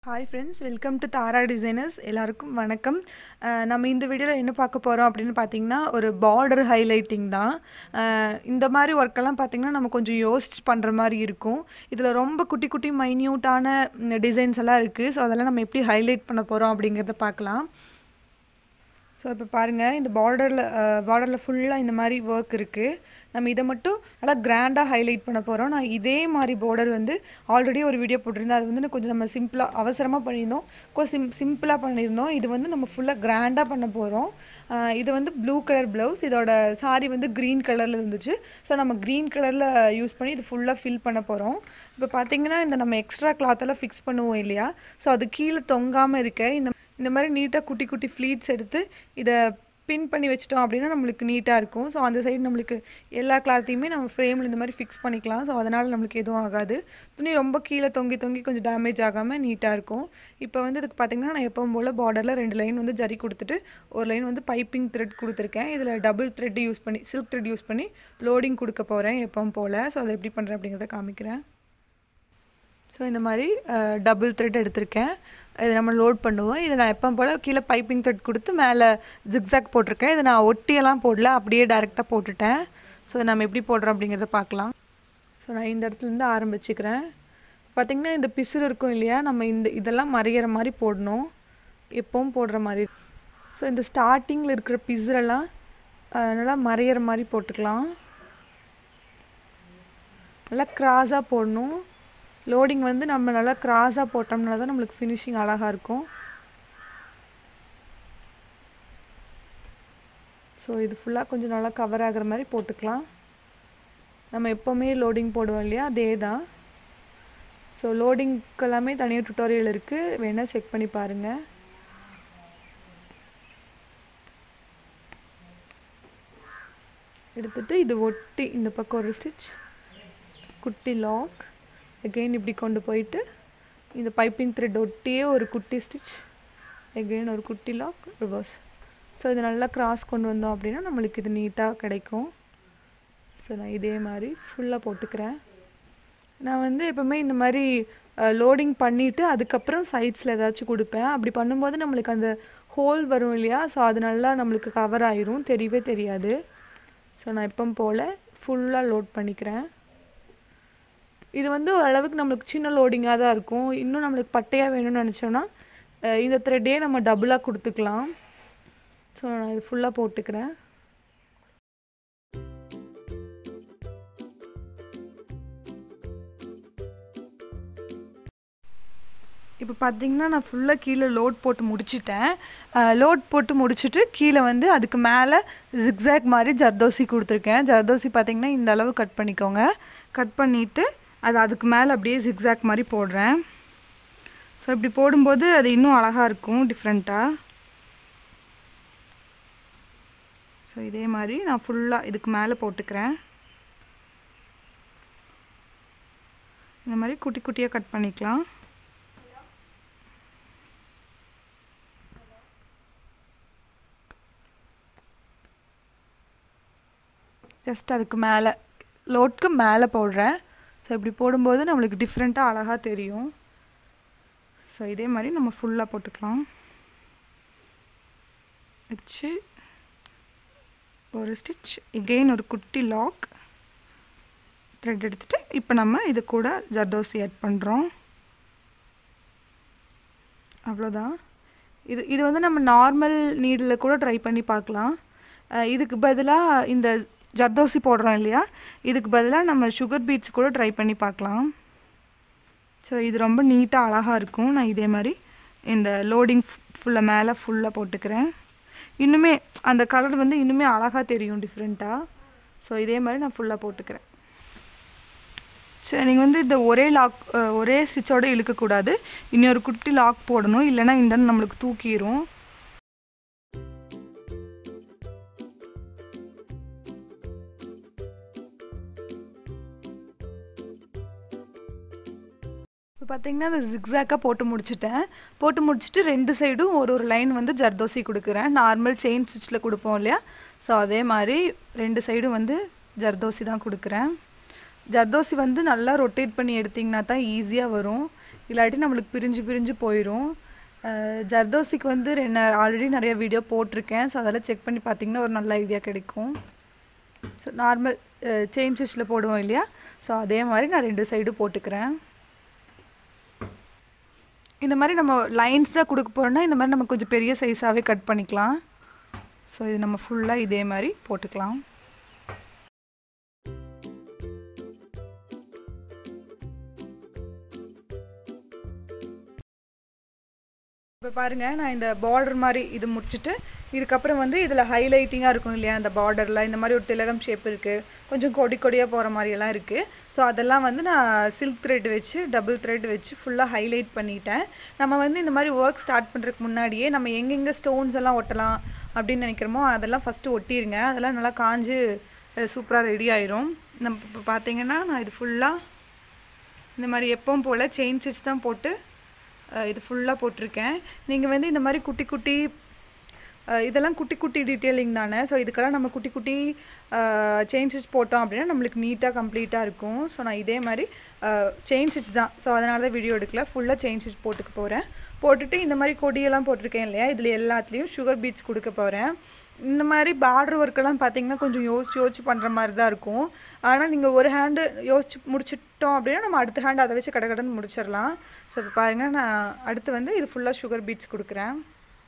hi friends welcome to Tara designers எல்லாருக்கும் வணக்கம் அஹ் நம்ம இந்த வீடியோவில் என்ன பார்க்க போகிறோம் அப்படின்னு பார்த்தீங்கன்னா ஒரு பார்டர் ஹைலைட்டிங் தான் அஹ் இந்த மாதிரி ஒர்க்கெல்லாம் பார்த்தீங்கன்னா நம்ம கொஞ்சம் யோசிச்சு பண்ணுற மாதிரி இருக்கும் இதில் ரொம்ப குட்டி குட்டி மைன்யூட்டான டிசைன்ஸ் எல்லாம் இருக்குது ஸோ அதெல்லாம் நம்ம எப்படி ஹைலைட் பண்ண போகிறோம் அப்படிங்கிறத பார்க்கலாம் ஸோ இப்போ பாருங்கள் இந்த பார்டரில் பார்டரில் ஃபுல்லாக இந்த மாதிரி ஒர்க் இருக்குது நம்ம இதை மட்டும் நல்லா கிராண்டாக ஹைலைட் பண்ண போகிறோம் நான் இதே மாதிரி பார்டர் வந்து ஆல்ரெடி ஒரு வீடியோ போட்டிருந்தேன் அது வந்து நான் கொஞ்சம் நம்ம சிம்பிளாக அவசரமாக பண்ணியிருந்தோம் கொஞ்சம் சிம் சிம்பிளாக பண்ணியிருந்தோம் இது வந்து நம்ம ஃபுல்லாக கிராண்டாக பண்ண போகிறோம் இது வந்து ப்ளூ கலர் ப்ளவுஸ் இதோட சாரி வந்து க்ரீன் கலரில் இருந்துச்சு ஸோ நம்ம க்ரீன் கலரில் யூஸ் பண்ணி இது ஃபுல்லாக ஃபில் பண்ண போகிறோம் இப்போ பார்த்தீங்கன்னா இந்த நம்ம எக்ஸ்ட்ரா கிளாத்தெல்லாம் ஃபிக்ஸ் பண்ணுவோம் இல்லையா ஸோ அது கீழே தொங்காமல் இருக்க இந்த இந்த மாதிரி நீட்டாக குட்டி குட்டி ஃப்ளீட்ஸ் எடுத்து இதை பின் பண்ணி வச்சிட்டோம் அப்படின்னா நம்மளுக்கு நீட்டாக இருக்கும் ஸோ அந்த சைடு நம்மளுக்கு எல்லா கிளாத்தையுமே நம்ம ஃப்ரேமில் இந்த மாதிரி ஃபிக்ஸ் பண்ணிக்கலாம் ஸோ அதனால் நம்மளுக்கு எதுவும் ஆகாது துணி ரொம்ப கீழே தொங்கி தொங்கி கொஞ்சம் டேமேஜ் ஆகாமல் நீட்டாக இருக்கும் இப்போ வந்து இதுக்கு பார்த்திங்கன்னா நான் எப்பவும் போல் பார்டரில் ரெண்டு லைன் வந்து ஜரி கொடுத்துட்டு ஒரு லைன் வந்து பைப்பிங் த்ரெட் கொடுத்துருக்கேன் இதில் டபுள் த்ரெட் யூஸ் பண்ணி சில்க் த்ரெட் யூஸ் பண்ணி லோடிங் கொடுக்க போகிறேன் எப்பவும் போல் ஸோ அதை எப்படி பண்ணுறேன் அப்படிங்கிறத காமிக்கிறேன் ஸோ இந்த மாதிரி டபுள் த்ரெட் எடுத்திருக்கேன் இதை நம்ம லோட் பண்ணுவோம் இதை நான் எப்போ போல் கீழே பைப்பிங் த்ரெட் கொடுத்து மேலே ஜிக்ஸாக் போட்டிருக்கேன் இதை நான் ஒட்டியெல்லாம் போடல அப்படியே டேரெக்டாக போட்டுட்டேன் ஸோ நம்ம எப்படி போடுறோம் அப்படிங்கிறத பார்க்கலாம் ஸோ நான் இந்த இடத்துலேருந்து ஆரம்பிச்சுக்கிறேன் பார்த்திங்கன்னா இந்த பிசுறு இருக்கும் இல்லையா நம்ம இந்த இதெல்லாம் மறையிற மாதிரி போடணும் எப்பவும் போடுற மாதிரி ஸோ இந்த ஸ்டார்டிங்கில் இருக்கிற பிசுரெல்லாம் நல்லா மறையிற மாதிரி போட்டுக்கலாம் நல்லா க்ராஸாக போடணும் லோடிங் வந்து நம்ம நல்லா க்ராஸாக போட்டோம்னா தான் நம்மளுக்கு ஃபினிஷிங் அழகாக இருக்கும் ஸோ இது ஃபுல்லாக கொஞ்சம் நல்லா கவர் ஆகிற மாதிரி போட்டுக்கலாம் நம்ம எப்போவுமே லோடிங் போடுவோம் இல்லையா அதே தான் ஸோ லோடிங்க்கு எல்லாமே தனியாக டுட்டோரியல் இருக்குது வேணால் செக் பண்ணி பாருங்கள் எடுத்துகிட்டு இது ஒட்டி இந்த பக்கம் ஒரு ஸ்டிச் குட்டி லாக் எகெயின் இப்படி கொண்டு போயிட்டு இந்த பைப்பிங் த்ரெட் ஒட்டியே ஒரு குட்டி ஸ்டிச் எகெயின் ஒரு குட்டி லாக் ரிவர்ஸ் ஸோ இது நல்லா கிராஸ் கொண்டு வந்தோம் அப்படின்னா நம்மளுக்கு இது நீட்டாக கிடைக்கும் ஸோ நான் இதே மாதிரி ஃபுல்லாக போட்டுக்கிறேன் நான் வந்து எப்போவுமே இந்த மாதிரி லோடிங் பண்ணிவிட்டு அதுக்கப்புறம் சைட்ஸில் ஏதாச்சும் கொடுப்பேன் அப்படி பண்ணும்போது நம்மளுக்கு அந்த ஹோல் வரும் இல்லையா ஸோ அது நல்லா நம்மளுக்கு கவர் ஆயிரும் தெரியவே தெரியாது ஸோ நான் எப்போ போல் ஃபுல்லாக லோட் பண்ணிக்கிறேன் இது வந்து ஓரளவுக்கு நம்மளுக்கு சின்ன லோடிங்காக தான் இருக்கும் இன்னும் நம்மளுக்கு பட்டையாக வேணும்னு நினச்சோன்னா இந்த த்ரெட்டே நம்ம டபுளாக கொடுத்துக்கலாம் ஸோ நான் இது ஃபுல்லாக போட்டுக்கிறேன் இப்போ பார்த்தீங்கன்னா நான் ஃபுல்லாக கீழே லோட் போட்டு முடிச்சிட்டேன் லோட் போட்டு முடிச்சுட்டு கீழே வந்து அதுக்கு மேலே ஜிக்ஸாக் மாதிரி ஜர்தோசி கொடுத்துருக்கேன் ஜர்தோசி பார்த்திங்கன்னா இந்த அளவு கட் பண்ணிக்கோங்க கட் பண்ணிவிட்டு அது அதுக்கு மேலே அப்படியே ஜிக்ஸாக் மாதிரி போடுறேன் ஸோ இப்படி போடும்போது அது இன்னும் அழகாக இருக்கும் டிஃப்ரெண்ட்டாக ஸோ இதே மாதிரி நான் ஃபுல்லாக இதுக்கு மேலே போட்டுக்கிறேன் இந்த மாதிரி குட்டி குட்டியாக கட் பண்ணிக்கலாம் ஜஸ்ட் அதுக்கு மேலே லோட்க்கு மேலே போடுறேன் ஸோ இப்படி போடும்போது நம்மளுக்கு டிஃப்ரெண்ட்டாக அழகாக தெரியும் ஸோ இதே மாதிரி நம்ம ஃபுல்லாக போட்டுக்கலாம் வச்சு ஒரு ஸ்டிச் எகெயின் ஒரு குட்டி லாக் த்ரெட் எடுத்துகிட்டு இப்போ நம்ம இது கூட ஜர்தோசி ஆட் பண்ணுறோம் அவ்வளோதான் இது இது வந்து நம்ம நார்மல் நீடில் கூட ட்ரை பண்ணி பார்க்கலாம் இதுக்கு பதிலாக இந்த ஜர்தோசி போடுறோம் இல்லையா இதுக்கு பதிலாக நம்ம சுகர் பீட்ஸ் கூட ட்ரை பண்ணி பார்க்கலாம் ஸோ இது ரொம்ப நீட்டாக அழகாக இருக்கும் நான் இதே மாதிரி இந்த லோடிங் ஃபுல்லாக மேலே ஃபுல்லாக போட்டுக்கிறேன் இன்னுமே அந்த கலர் வந்து இன்னுமே அழகாக தெரியும் டிஃப்ரெண்ட்டாக ஸோ இதே மாதிரி நான் ஃபுல்லாக போட்டுக்கிறேன் சரி நீங்கள் வந்து இந்த ஒரே லாக் ஒரே ஸ்டிச்சோடு இழுக்கக்கூடாது இன்னொரு குட்டி லாக் போடணும் இல்லைனா இந்த நம்மளுக்கு தூக்கிடும் இப்போ பார்த்தீங்கன்னா அந்த ஜிக்ஸாக்காக போட்டு முடிச்சுட்டேன் போட்டு முடிச்சுட்டு ரெண்டு சைடும் ஒரு ஒரு லைன் வந்து ஜர்தோசி கொடுக்குறேன் நார்மல் செயின் ஸ்டிச்சில் கொடுப்போம் இல்லையா ஸோ அதே மாதிரி ரெண்டு சைடும் வந்து ஜர்தோசி தான் கொடுக்குறேன் ஜர்தோசி வந்து நல்லா ரொட்டேட் பண்ணி எடுத்திங்கன்னா தான் ஈஸியாக வரும் இல்லாட்டி நம்மளுக்கு பிரிஞ்சு பிரிஞ்சு போயிடும் ஜர்தோசிக்கு வந்து நான் ஆல்ரெடி நிறைய வீடியோ போட்டிருக்கேன் ஸோ அதெல்லாம் செக் பண்ணி பார்த்தீங்கன்னா ஒரு நல்ல ஐடியா கிடைக்கும் ஸோ நார்மல் செயின் ஸ்டிச்சில் போடுவோம் இல்லையா ஸோ அதே மாதிரி நான் ரெண்டு சைடு போட்டுக்கிறேன் இந்த மாதிரி நம்ம லைன்ஸ் தான் கொடுக்க போகிறோன்னா இந்த மாதிரி நம்ம கொஞ்சம் பெரிய சைஸாகவே கட் பண்ணிக்கலாம் ஸோ இது நம்ம ஃபுல்லாக இதே மாதிரி போட்டுக்கலாம் இப்போ பாருங்கள் நான் இந்த பார்டர் மாதிரி இது முடிச்சுட்டு இதுக்கப்புறம் வந்து இதில் ஹைலைட்டிங்காக இருக்கும் இல்லையா இந்த பார்டரில் இந்த மாதிரி ஒரு திலகம் ஷேப் இருக்குது கொஞ்சம் கொடி கொடியாக போகிற மாதிரியெல்லாம் இருக்குது ஸோ அதெல்லாம் வந்து நான் சில்க் த்ரெட் வச்சு டபுள் த்ரெட் வச்சு ஃபுல்லாக ஹைலைட் பண்ணிட்டேன் நம்ம வந்து இந்த மாதிரி ஒர்க் ஸ்டார்ட் பண்ணுறதுக்கு முன்னாடியே நம்ம எங்கெங்கே ஸ்டோன்ஸ் எல்லாம் ஒட்டலாம் அப்படின்னு நினைக்கிறோமோ அதெல்லாம் ஃபஸ்ட்டு ஒட்டிடுங்க அதெல்லாம் நல்லா காஞ்சு சூப்பராக ரெடி ஆயிரும் நம்ம இப்போ பார்த்தீங்கன்னா நான் இது ஃபுல்லாக இந்த மாதிரி எப்பவும் போல் செயின் ஸ்டிச் தான் போட்டு இது ஃபுல்லாக போட்டிருக்கேன் நீங்கள் வந்து இந்த மாதிரி குட்டி குட்டி இதெல்லாம் குட்டி குட்டி டீட்டெயிலிங் தானே ஸோ இதுக்கெல்லாம் நம்ம குட்டி குட்டி செயின் ஸ்டிச் போட்டோம் அப்படின்னா நம்மளுக்கு நீட்டாக கம்ப்ளீட்டாக இருக்கும் ஸோ நான் இதே மாதிரி செயின் ஸ்டிச் தான் ஸோ அதனால தான் வீடியோ எடுக்கல ஃபுல்லாக செயின் ஸ்டிச் போட்டுக்க போகிறேன் போட்டுட்டு இந்த மாதிரி கொடியெல்லாம் போட்டிருக்கேன் இல்லையா இதில் எல்லாத்துலேயும் சுகர் பீட்ஸ் கொடுக்க போகிறேன் இந்த மாதிரி பார்டர் ஒர்க்கெல்லாம் பார்த்தீங்கன்னா கொஞ்சம் யோசிச்சு யோசிச்சு பண்ணுற மாதிரி தான் இருக்கும் ஆனால் நீங்கள் ஒரு ஹேண்டு யோசிச்சு முடிச்சிட்டோம் அப்படின்னா நம்ம அடுத்த ஹேண்டு அதை வச்சு கடை கடன் முடிச்சிடலாம் ஸோ இப்போ பாருங்கள் நான் அடுத்து வந்து இது ஃபுல்லாக சுகர் பீட்ஸ் கொடுக்குறேன்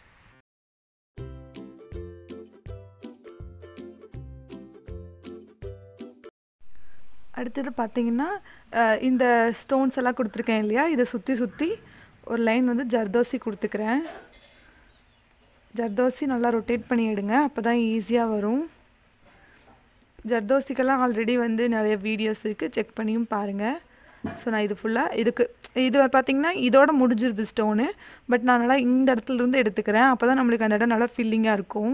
அடுத்தது பார்த்தீங்கன்னா இந்த ஸ்டோன்ஸ் எல்லாம் கொடுத்துருக்கேன் இல்லையா இதை சுற்றி சுற்றி ஒரு லைன் வந்து ஜர்தோசி கொடுத்துக்கிறேன் ஜர்தோசி நல்லா ரொட்டேட் பண்ணி எடுங்க அப்போ தான் ஈஸியாக வரும் ஜர்தோசிக்கெல்லாம் ஆல்ரெடி வந்து நிறைய வீடியோஸ் இருக்குது செக் பண்ணியும் பாருங்கள் ஸோ நான் இது ஃபுல்லாக இதுக்கு இது பார்த்திங்கன்னா இதோட முடிஞ்சிருது ஸ்டோனு பட் நான் நல்லா இந்த இடத்துலேருந்து எடுத்துக்கிறேன் அப்போ தான் நம்மளுக்கு அந்த இடம் நல்லா ஃபில்லிங்காக இருக்கும்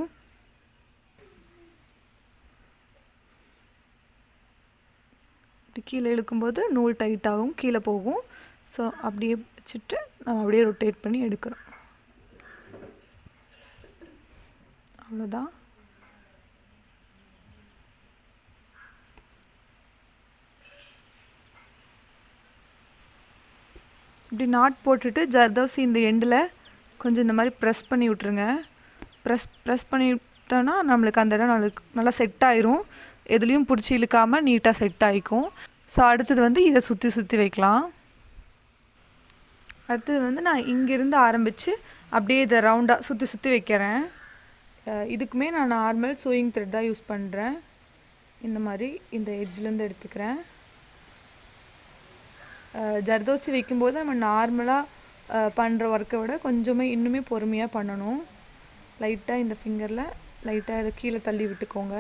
இப்படி கீழே இழுக்கும்போது நூல் டைட்டாகும் கீழே போகும் ஸோ அப்படியே வச்சுட்டு நம்ம அப்படியே ரொட்டேட் பண்ணி எடுக்கிறோம் அவ்வளோதான் இப்படி நாட் போட்டுட்டு ஜர்தோசி இந்த எண்டில் கொஞ்சம் இந்த மாதிரி ப்ரெஸ் பண்ணி விட்ருங்க ப்ரெஸ் ப்ரெஸ் பண்ணி விட்டோன்னா நம்மளுக்கு அந்த இடம் நம்மளுக்கு நல்லா செட் ஆயிரும் எதுலேயும் பிடிச்சி இழுக்காமல் நீட்டாக செட் ஆகிக்கும் ஸோ அடுத்தது வந்து இதை சுற்றி சுற்றி வைக்கலாம் அடுத்தது வந்து நான் இங்கேருந்து ஆரம்பித்து அப்படியே இதை ரவுண்டாக சுற்றி சுற்றி வைக்கிறேன் இதுக்குமே நான் நார்மல் சூயிங் த்ரெட் தான் யூஸ் பண்ணுறேன் இந்த மாதிரி இந்த எட்ஜ்லேருந்து எடுத்துக்கிறேன் ஜர்தோசி வைக்கும்போது நம்ம நார்மலாக பண்ணுற ஒர்க்கை விட கொஞ்சமே இன்னுமே பொறுமையாக பண்ணணும் லைட்டாக இந்த ஃபிங்கரில் லைட்டாக இதை கீழே தள்ளி விட்டுக்கோங்க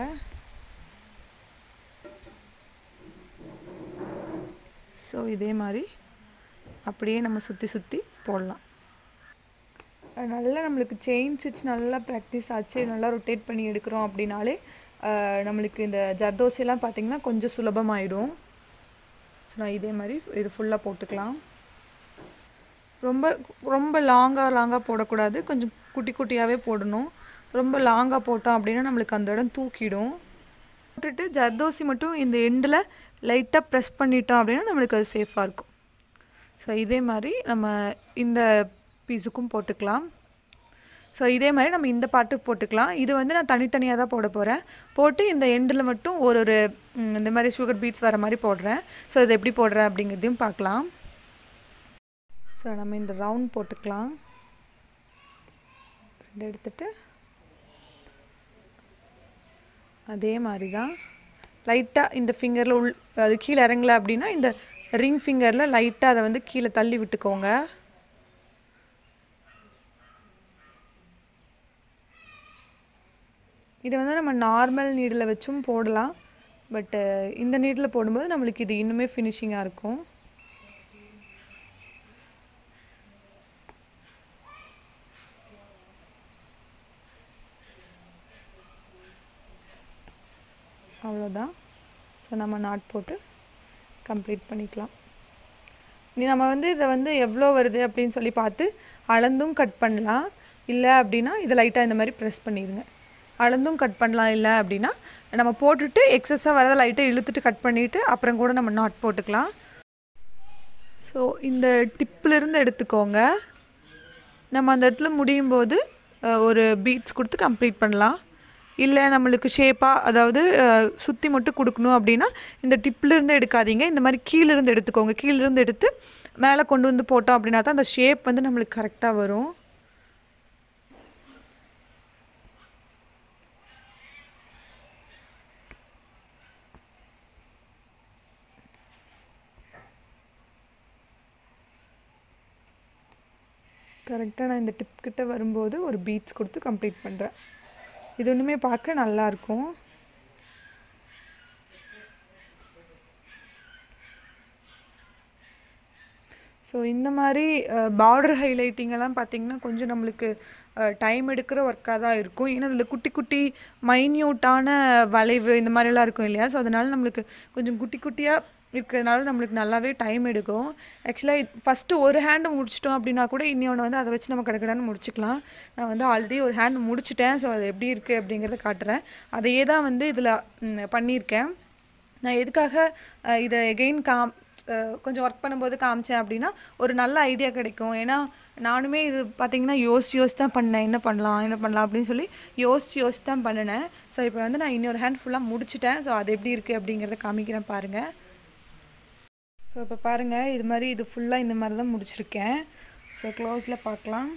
ஸோ இதே மாதிரி அப்படியே நம்ம சுற்றி சுற்றி போடலாம் நல்லா நம்மளுக்கு செயின் ஸ்டிச் நல்லா ப்ராக்டிஸ் ஆச்சு நல்லா ரொட்டேட் பண்ணி எடுக்கிறோம் அப்படின்னாலே நம்மளுக்கு இந்த ஜர்தோசியெல்லாம் பார்த்திங்கன்னா கொஞ்சம் சுலபமாயிடும் ஸோ நான் இதே மாதிரி இது ஃபுல்லாக போட்டுக்கலாம் ரொம்ப ரொம்ப லாங்காக லாங்காக போடக்கூடாது கொஞ்சம் குட்டி குட்டியாகவே போடணும் ரொம்ப லாங்காக போட்டோம் அப்படின்னா நம்மளுக்கு அந்த இடம் தூக்கிடும் போட்டுட்டு ஜர்தோசி மட்டும் இந்த எண்டில் லைட்டாக ப்ரெஸ் பண்ணிட்டோம் அப்படின்னா நம்மளுக்கு அது சேஃபாக இருக்கும் ஸோ இதே மாதிரி நம்ம இந்த பீஸுக்கும் போட்டுக்கலாம் ஸோ இதே மாதிரி நம்ம இந்த பாட்டுக்கு போட்டுக்கலாம் இது வந்து நான் தனித்தனியாக தான் போட போகிறேன் போட்டு இந்த எண்டில் மட்டும் ஒரு ஒரு இந்த மாதிரி சுகர் பீட்ஸ் வர மாதிரி போடுறேன் ஸோ இதை எப்படி போடுறேன் அப்படிங்கிறதையும் பார்க்கலாம் ஸோ நம்ம இந்த ரவுண்ட் போட்டுக்கலாம் ரெண்டு எடுத்துட்டு அதே மாதிரி தான் லைட்டாக இந்த ஃபிங்கரில் உள் அது கீழே இறங்கல அப்படின்னா இந்த ரிங் ஃபிங்கரில் லைட்டாக அதை வந்து கீழே தள்ளி விட்டுக்கோங்க இதை வந்து நம்ம நார்மல் நீடில் வச்சும் போடலாம் பட்டு இந்த நீடில் போடும்போது நம்மளுக்கு இது இன்னுமே ஃபினிஷிங்காக இருக்கும் அவ்வளோதான் ஸோ நம்ம நாட் போட்டு கம்ப்ளீட் பண்ணிக்கலாம் நீ நம்ம வந்து இதை வந்து எவ்வளோ வருது அப்படின்னு சொல்லி பார்த்து அளந்தும் கட் பண்ணலாம் இல்லை அப்படின்னா இதை லைட்டாக இந்த மாதிரி ப்ரெஸ் பண்ணிடுங்க அளந்தும் கட் பண்ணலாம் இல்லை அப்படின்னா நம்ம போட்டுட்டு எக்ஸஸாக வரதை லைட்டாக இழுத்துட்டு கட் பண்ணிவிட்டு அப்புறம் கூட நம்ம நாட் போட்டுக்கலாம் ஸோ ஸோ இந்த டிப்பிலிருந்து எடுத்துக்கோங்க நம்ம அந்த இடத்துல முடியும் போது அஹ், ஒரு பீட்ஸ் கொடுத்து கம்ப்ளீட் பண்ணலாம் இல்லை நம்மளுக்கு ஷேப்பாக அதாவது சுற்றி மட்டும் கொடுக்கணும் அப்படின்னா இந்த டிப்லேருந்து எடுக்காதீங்க இந்த மாதிரி கீழிருந்து எடுத்துக்கோங்க கீழிருந்து எடுத்து மேலே கொண்டு வந்து போட்டோம் அப்படின்னா தான் அந்த ஷேப் வந்து நம்மளுக்கு கரெக்டாக வரும் கரெக்டாக நான் இந்த டிப் கிட்ட வரும்போது ஒரு பீட்ஸ் கொடுத்து கம்ப்ளீட் பண்ணுறேன் இது ஒன்றுமே பார்க்க நல்லாயிருக்கும் ஸோ இந்த மாதிரி பார்டர் ஹைலைட்டிங் எல்லாம் பார்த்தீங்கன்னா கொஞ்சம் நம்மளுக்கு டைம் எடுக்கிற ஒர்க்காக தான் இருக்கும் ஏன்னா அதில் குட்டி குட்டி மைன்யூட்டான வளைவு இந்த மாதிரிலாம் இருக்கும் இல்லையா ஸோ அதனால நம்மளுக்கு கொஞ்சம் குட்டி குட்டியாக இருக்கிறதுனால நம்மளுக்கு நல்லாவே டைம் எடுக்கும் ஆக்சுவலாக ஃபஸ்ட்டு ஒரு ஹேண்டு முடிச்சிட்டோம் அப்படின்னா கூட இன்னொன்று வந்து அதை வச்சு நம்ம கடக்கடான்னு முடிச்சுக்கலாம் நான் வந்து ஆல்ரெடி ஒரு ஹேண்ட் முடிச்சிட்டேன் ஸோ அது எப்படி இருக்குது அப்படிங்கிறத காட்டுறேன் அதையே தான் வந்து இதில் பண்ணியிருக்கேன் நான் எதுக்காக அஹ், இதை எகெயின் காம் அஹ், கொஞ்சம் ஒர்க் பண்ணும்போது காமிச்சேன் அப்படின்னா ஒரு நல்ல ஐடியா கிடைக்கும் ஏன்னா நானுமே இது பார்த்தீங்கன்னா யோசிச்சு யோசிச்சு தான் பண்ணேன் என்ன பண்ணலாம் என்ன பண்ணலாம் அப்படின்னு சொல்லி யோசிச்சு யோசிச்சு தான் பண்ணினேன் ஸோ இப்போ வந்து நான் இன்னொரு ஹேண்ட் ஃபுல்லாக முடிச்சிட்டேன் ஸோ அது எப்படி இருக்குது அப்படிங்கிறத காமிக்கிறேன் பாருங்கள் ஸோ இப்போ பாருங்கள் இது மாதிரி இது ஃபுல்லாக இந்த மாதிரி தான் முடிச்சிருக்கேன் ஸோ க்ளோஸில் பார்க்கலாம்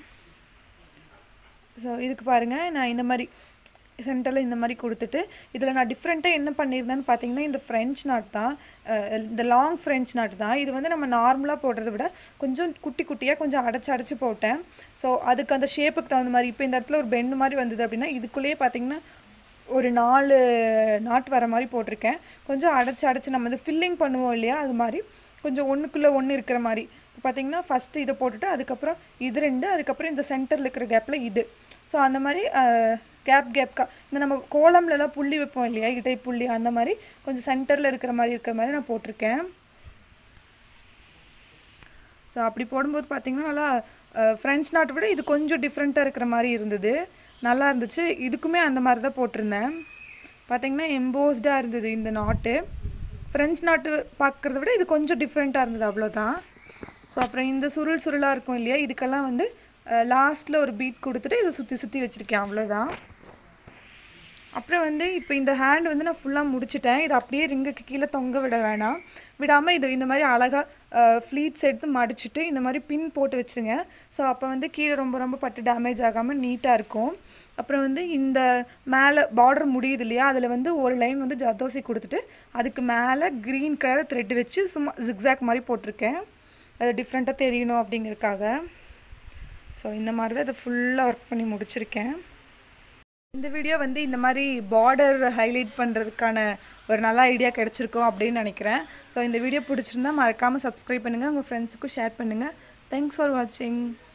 ஸோ இதுக்கு பாருங்கள் நான் இந்த மாதிரி சென்டரில் இந்த மாதிரி கொடுத்துட்டு இதில் நான் டிஃப்ரெண்ட்டாக என்ன பண்ணியிருந்தேன்னு பார்த்தீங்கன்னா இந்த ஃப்ரெஞ்ச் நாட் தான் அஹ் இந்த லாங் ஃப்ரெஞ்ச் நாட் தான் இது வந்து நம்ம நார்மலாக போடுறத விட கொஞ்சம் குட்டி குட்டியாக கொஞ்சம் அடைச்சி அடைச்சி போட்டேன் ஸோ அதுக்கு அந்த ஷேப்புக்கு தகுந்த மாதிரி இப்போ இந்த இடத்துல ஒரு பெண்டு மாதிரி வந்தது அப்படின்னா இதுக்குள்ளேயே பார்த்தீங்கன்னா ஒரு நாலு நாட் வர மாதிரி போட்டிருக்கேன் கொஞ்சம் அடைச்சி அடைச்சி நம்ம வந்து ஃபில்லிங் பண்ணுவோம் இல்லையா அது மாதிரி கொஞ்சம் ஒன்றுக்குள்ளே ஒன்று இருக்கிற மாதிரி இப்போ பார்த்தீங்கன்னா ஃபஸ்ட்டு இதை போட்டுட்டு அதுக்கப்புறம் இது ரெண்டு அதுக்கப்புறம் இந்த சென்டரில் இருக்கிற கேப்பில் இது ஸோ அந்த மாதிரி கேப் கேப்கா இந்த நம்ம கோலம்லலாம் புள்ளி வைப்போம் இல்லையா இடை புள்ளி அந்த மாதிரி கொஞ்சம் சென்டரில் இருக்கிற மாதிரி இருக்கிற மாதிரி நான் போட்டிருக்கேன் ஸோ அப்படி போடும்போது பார்த்தீங்கன்னா நல்லா ஃப்ரெஞ்ச் நாட்டை விட இது கொஞ்சம் டிஃப்ரெண்ட்டாக இருக்கிற மாதிரி இருந்தது நல்லா இருந்துச்சு இதுக்குமே அந்த மாதிரி தான் போட்டிருந்தேன் பார்த்தீங்கன்னா எம்போஸ்டாக இருந்தது இந்த நாட்டு ஃப்ரெஞ்ச் நாட்டு பார்க்குறத விட இது கொஞ்சம் டிஃப்ரெண்ட்டாக இருந்தது அவ்வளோதான் ஸோ அப்புறம் இந்த சுருள் சுருளாக இருக்கும் இல்லையா இதுக்கெல்லாம் வந்து லாஸ்ட்டில் ஒரு பீட் கொடுத்துட்டு இதை சுற்றி சுற்றி வச்சுருக்கேன் அவ்வளோதான் அப்புறம் வந்து இப்போ இந்த ஹேண்ட் வந்து நான் ஃபுல்லாக முடிச்சிட்டேன் இதை அப்படியே ரிங்குக்கு கீழே தொங்க விட வேணாம் விடாமல் இது இந்த மாதிரி அழகாக ஃப்ளீட்ஸ் எடுத்து மடிச்சிட்டு இந்த மாதிரி பின் போட்டு வச்சுருங்க ஸோ அப்போ வந்து கீழே ரொம்ப ரொம்ப பட்டு டேமேஜ் ஆகாமல் நீட்டாக இருக்கும் அப்புறம் வந்து இந்த மேலே பார்டர் முடியுது இல்லையா அதில் வந்து ஒரு லைன் வந்து ஜர்தோசி கொடுத்துட்டு அதுக்கு மேலே க்ரீன் கலர் த்ரெட் வச்சு சும்மா ஜிக்ஸாக் மாதிரி போட்டிருக்கேன் அது டிஃப்ரெண்ட்டாக தெரியணும் அப்படிங்கிறதுக்காக ஸோ இந்த மாதிரி தான் இதை ஃபுல்லாக ஒர்க் பண்ணி முடிச்சிருக்கேன் இந்த வீடியோ வந்து இந்த மாதிரி பார்டர் ஹைலைட் பண்ணுறதுக்கான ஒரு நல்ல ஐடியா கிடச்சிருக்கும் அப்படின்னு நினைக்கிறேன் ஸோ இந்த வீடியோ பிடிச்சிருந்தா மறக்காமல் சப்ஸ்கிரைப் பண்ணுங்கள் உங்கள் ஃப்ரெண்ட்ஸுக்கும் ஷேர் பண்ணுங்கள் தேங்க்ஸ் ஃபார் வாட்சிங்